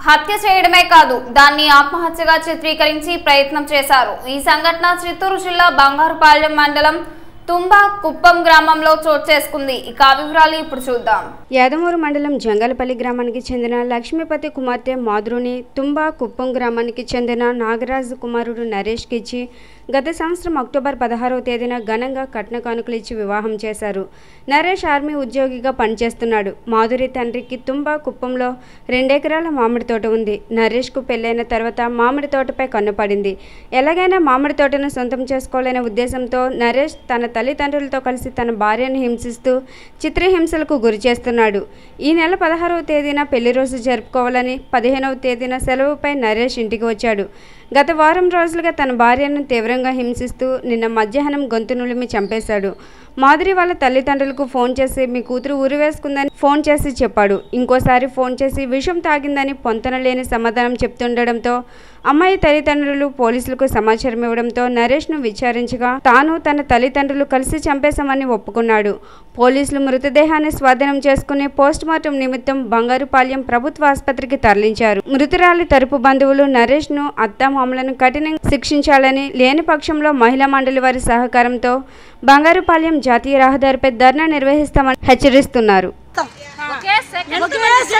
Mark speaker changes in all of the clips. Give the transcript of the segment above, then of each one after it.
Speaker 1: హత్య చేయడమే కాదు దాన్ని ఆత్మహత్యగా చిత్రీకరించి ప్రయత్నం చేశారు ఈ సంఘటన చిత్తూరు జిల్లా బంగారుపాలెం మండలం తుంబా కుప్పం గ్రామంలో చోటు చేసుకుంది ఇక ఆ వివరాలు ఇప్పుడు చూద్దాం
Speaker 2: యాదమూరు మండలం జంగలపల్లి గ్రామానికి చెందిన లక్ష్మీపతి కుమార్తె మాధురుని తుంబా కుప్పం గ్రామానికి చెందిన నాగరాజు కుమారుడు నరేష్కి ఇచ్చి గత సంవత్సరం అక్టోబర్ పదహారవ తేదీన ఘనంగా కట్న కానుకలు ఇచ్చి వివాహం చేశారు నరేష్ ఆర్మీ ఉద్యోగిగా పనిచేస్తున్నాడు మాధురి తండ్రికి తుంబా కుప్పంలో రెండెకరాల మామిడి తోట ఉంది నరేష్కు పెళ్ళైన తర్వాత మామిడి తోటపై కన్నుపడింది ఎలాగైనా మామిడి తోటను సొంతం చేసుకోవాలనే ఉద్దేశంతో నరేష్ తన తల్లిదండ్రులతో కలిసి తన భార్యను హింసిస్తూ చిత్రహింసలకు గురి చేస్తున్నాడు ఈ నెల పదహారవ తేదీన పెళ్లి రోజు జరుపుకోవాలని పదిహేనవ తేదీన సెలవుపై నరేష్ ఇంటికి వచ్చాడు గత వారం రోజులుగా తన భార్యను తీవ్రంగా హింసిస్తూ నిన్న మధ్యాహ్నం గొంతు నులిమి చంపేశాడు మాధురి వాళ్ళ తల్లిదండ్రులకు ఫోన్ చేసి మీ కూతురు ఊరి వేసుకుందని ఫోన్ చేసి చెప్పాడు ఇంకోసారి ఫోన్ చేసి విషం తాగిందని పొంతన లేని సమాధానం చెప్తుండడంతో అమ్మాయి తల్లిదండ్రులు పోలీసులకు సమాచారం ఇవ్వడంతో నరేష్ను విచారించగా తాను తన తల్లిదండ్రులు కలిసి చంపేశామని ఒప్పుకున్నాడు పోలీసులు మృతదేహాన్ని స్వాధీనం చేసుకుని పోస్ట్ మార్టం నిమిత్తం బంగారుపాలెం ప్రభుత్వ ఆసుపత్రికి తరలించారు మృతురాలి తరపు బంధువులు నరేష్ను అత్తామామలను కఠినంగా శిక్షించాలని లేని పక్షంలో మహిళా మండలి వారి సహకారంతో బంగారుపాలెం జాతీయ రహదారిపై ధర్నా నిర్వహిస్తామని హెచ్చరిస్తున్నారు
Speaker 3: ఒకే సెకండ్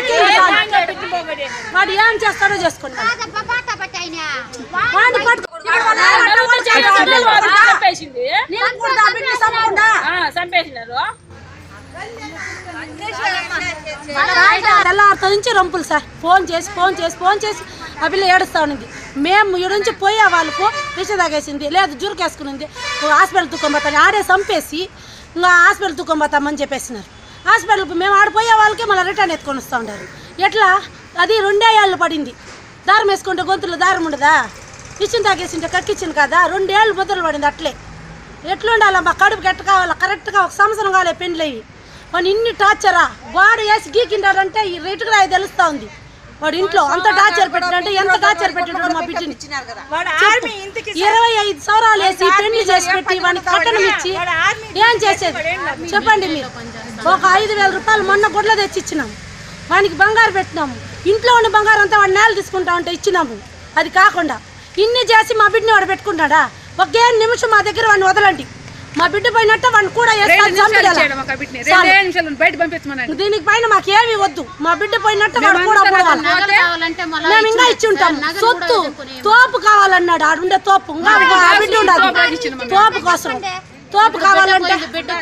Speaker 3: వాడు ఏం చేస్తాడో చేసుకుంటాడు వాడిని పట్టుకో-
Speaker 4: చంపేసింది
Speaker 3: నేను కూడా ఆ బిడ్డని చంపకుండా.
Speaker 4: చంపేసినారు
Speaker 3: తెల్లారితో నుంచి రంపులు సార్ ఫోన్ చేసి ఫోన్ చేసి ఫోన్ చేసి ఆ పిల్ల ఏడుస్తా ఉన్నింది మేము ఈడ నుంచి పోయే వాళ్ళకు విష తాగేసింది లేదు జురుకేసుకునింది హాస్పిటల్ తుక్కొంబోతాను ఆడే చంపేసి ఇంకా హాస్పిటల్ తుక్కొంబోతామని చెప్పేసినారు హాస్పిటల్కి మేము ఆడిపోయే వాళ్ళకి మళ్ళీ రిటర్న్ ఎత్తుకొని వస్తూ ఉంటారు ఎట్లా అది రెండే ఏళ్ళు పడింది దారం వేసుకుంటే గొంతులో దారం ఉండదా ఇచ్చిన తాగేసింటే కక్కిచ్చింది కదా రెండేళ్ళు ముద్రలు పడింది అట్లే ఎట్లుండాలమ్మా కడుపుకి ఎట్ట కావాలా కరెక్ట్గా ఒక సంవత్సరం కాలే పెండ్లయ్యి వాడు ఇన్ని టార్చరా వాడు వేసి గీకిండాడంటే ఈ రేటుకు రాయి తెలుస్తా ఉంది వాడు ఇంట్లో అంత టార్చర్ పెట్టాడంటే ఎంత టార్చర్ పెట్టాడు మా బిడ్డని చెప్పు. ఇరవై ఐదు సవరాలు వేసి పెళ్లి చేసి పెట్టి వాడిని కట్టడం ఇచ్చి ఏం చేసేది చెప్పండి మీరు ఒక ఐదు వేల రూపాయలు మొన్న గుడ్ల తెచ్చి ఇచ్చినాము వానికి బంగారు పెట్టినాము ఇంట్లో ఉన్న బంగారం అంతా వాడు నేల తీసుకుంటా ఉంటే ఇచ్చినాము అది కాకుండా ఇన్ని చేసి మా బిడ్డని వాడు పెట్టుకుంటాడా ఒకే నిమిషం మా దగ్గర వాడిని వదలండి మా బిడ్డ పోయినట్టు వాడిని కూడా వేసుకొని చంపేయాలి. చాలు.
Speaker 4: బయట పంపించమనండి
Speaker 3: దీనికి పైన మాకేమీ వద్దు మా బిడ్డ పోయినట్టు వాడు కూడా పోవాలి మేము ఇంకా ఇచ్చి ఉంటాం సొత్తు తోపు కావాలన్నాడు ఆడుండే తోపు ఇంకా ఆ బిడ్డ ఉండదు తోపు కోసం తోపు కావాలంటే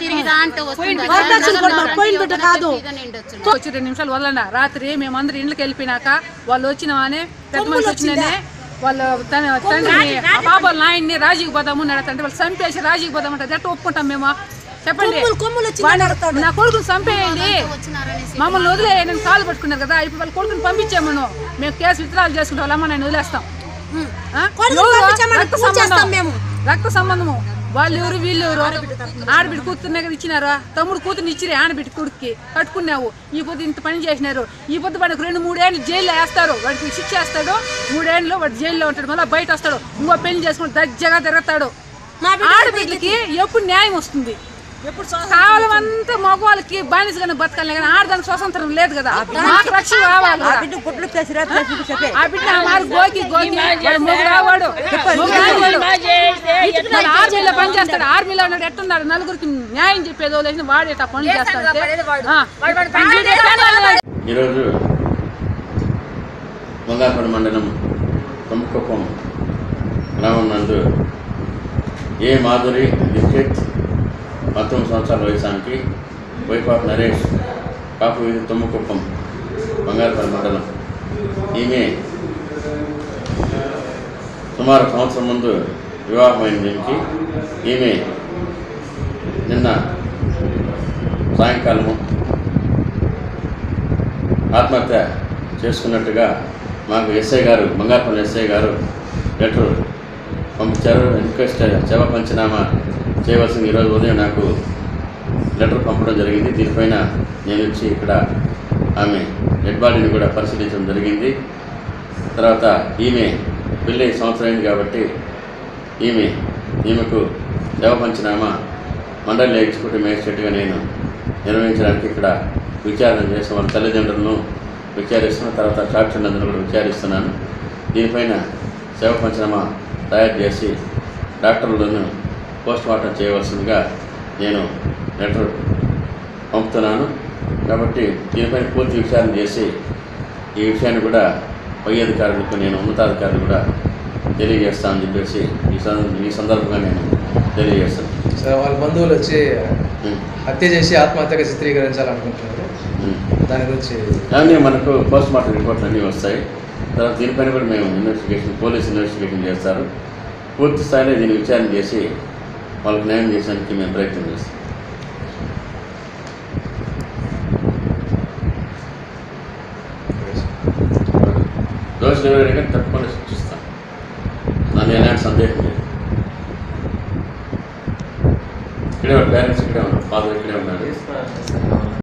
Speaker 3: వరదక్షిణ కొట్టాలి. పోయిన బిడ్డ కాదు
Speaker 4: వచ్చి రెండు నిమిషాలు వదలండి రాత్రి మేమందరం ఇండ్లకి వెళ్ళిపోయినాక వాళ్ళు వచ్చినవానే పెద్ద మనిషి వచ్చిందనే వాళ్ళు తన తండ్రిని ఆ పాప వాళ్ళ నాయన్ని రాజీకి పోదాము నడతంటే వాళ్ళు చంపేసి రాజీకి పోదామంటే ఎట్లా ఒప్పుకుంటాం మేము చెప్పండి
Speaker 3: కొమ్ములు కొమ్ములు వచ్చి
Speaker 4: వాడిని-
Speaker 3: నడతాడు.
Speaker 4: నా కొడుకుని చంపేయండి మమ్మల్ని వదిలేయండి నేను కాలు పట్టుకున్నారు కదా ఇప్పుడు వాళ్ళ కొడుకుని పంపించాము మేము కేసు విత్రాలు చేసుకుంటాం వాళ్ళ అమ్మ నేను వదిలేస్తాం ఆ?
Speaker 3: కొడుకుని
Speaker 4: ఎవరు?
Speaker 3: పంపించామని
Speaker 4: రక్త
Speaker 3: పూజ చేస్తాం
Speaker 4: సంబంధం.
Speaker 3: మేము.
Speaker 4: రక్త సంబంధము వాళ్ళు ఎవరు వీళ్ళు ఎవరు ఆడబిడ్డ కూతురునే కదా ఇచ్చినారా తమ్ముడు కూతురుని ఇచ్చిరే ఆడబిడ్డ కొడుక్కి కట్టుకున్నావు ఈ పొద్దు ఇంత పని చేసినారు ఈ పొద్దు వాడికి రెండు మూడేళ్ళు జైల్లో వేస్తారు వాడికి శిక్ష వేస్తాడు మూడేళ్ళు వాడు జైల్లో ఉంటాడు మళ్ళీ బయట వస్తాడు ఇంకో పెళ్లి చేసుకుని దజ్జగా తిరుగుతాడు
Speaker 3: మా బిడ్డ
Speaker 4: ఆడబిడ్డలకి ఎప్పుడు న్యాయం వస్తుంది కావాలంతా మగవాళ్ళకి బానిసగానే బతకాలి కానీ ఆడదానికి స్వతంత్రం లేదు కదా మాకు రక్షణ కావాలి కదా. ఆ బిడ్డ ఆ మారు గోకి గోకి వాడు మొగుడు రావాడు మొగుడు రావాడు. ఇతను ఆర్మీలో పని చేస్తాడు ఆర్మీలో ఉన్నాడు ఎట్టున్నాడు నలుగురికి న్యాయం చెప్పేది వదిలేసి వాడు ఇట్లా పనులు చేస్తాడు
Speaker 5: ఈరోజు మంగాపడి మండలం తొమ్మకుప్పం గ్రామం నందు ఏ మాధురి డిస్ట్రిక్ట్ పంతొమ్మిది సంవత్సరాల వయసానికి వైఫ్ ఆఫ్ నరేష్ కాపు వీధి తొమ్మకుప్పం బంగారపల్లి మండలం ఈమె సుమారు సంవత్సరం ముందు వివాహమైన దీనికి ఈమె నిన్న సాయంకాలము ఆత్మహత్య చేసుకున్నట్టుగా మాకు ఎస్ఐ గారు బంగారపల్లి ఎస్ఐ గారు లెటర్ పంపించారు రిక్వెస్ట్ శవ పంచనామా చేయవలసింది ఈరోజు ఉదయం నాకు లెటర్ పంపడం జరిగింది దీనిపైన నేను వచ్చి ఇక్కడ ఆమె డెడ్ బాడీని కూడా పరిశీలించడం జరిగింది తర్వాత ఈమె పెళ్ళి సంవత్సరం అయింది కాబట్టి ఈమె ఈమెకు శవ పంచనామా మండలి ఎగ్జిక్యూటివ్ మేజిస్ట్రేట్గా నేను నిర్వహించడానికి ఇక్కడ విచారణ చేసిన వాళ్ళ తల్లిదండ్రులను విచారిస్తున్నాను తర్వాత సాక్షి నందును కూడా విచారిస్తున్నాను దీనిపైన శవ పంచనామా తయారు చేసి డాక్టర్లను పోస్ట్ మార్టం చేయవలసిందిగా నేను లెటర్ పంపుతున్నాను కాబట్టి దీనిపైన పూర్తి విచారణ చేసి ఈ విషయాన్ని కూడా పై అధికారులకు నేను ఉన్నతాధికారులు కూడా తెలియజేస్తానని చెప్పేసి ఈ సంద ఈ సందర్భంగా నేను తెలియజేస్తాను
Speaker 6: సార్ వాళ్ళ బంధువులు వచ్చి
Speaker 5: ఉం.
Speaker 6: హత్య చేసి ఆత్మహత్యగా చిత్రీకరించాలనుకుంటున్నారు
Speaker 5: ఉం.
Speaker 6: దాని గురించి
Speaker 5: కానీ మనకు పోస్ట్ మార్టం రిపోర్ట్లు అన్నీ వస్తాయి తర్వాత దీనిపైన కూడా మేము ఇన్వెస్టిగేషన్ పోలీస్ ఇన్వెస్టిగేషన్ చేస్తారు పూర్తి స్థాయిలో దీన్ని విచారణ చేసి వాళ్ళకి న్యాయం చేసేందుకు మేము ప్రయత్నం చేస్తాం దోషులు ఎవరైనా తప్పకుండా శిక్షిస్తాం నన్ను ఎలాంటి సందేహం లేదు ఇక్కడే పేరెంట్స్ ఇక్కడే ఉన్నారు ఫాదర్ ఇక్కడే ఉన్నారు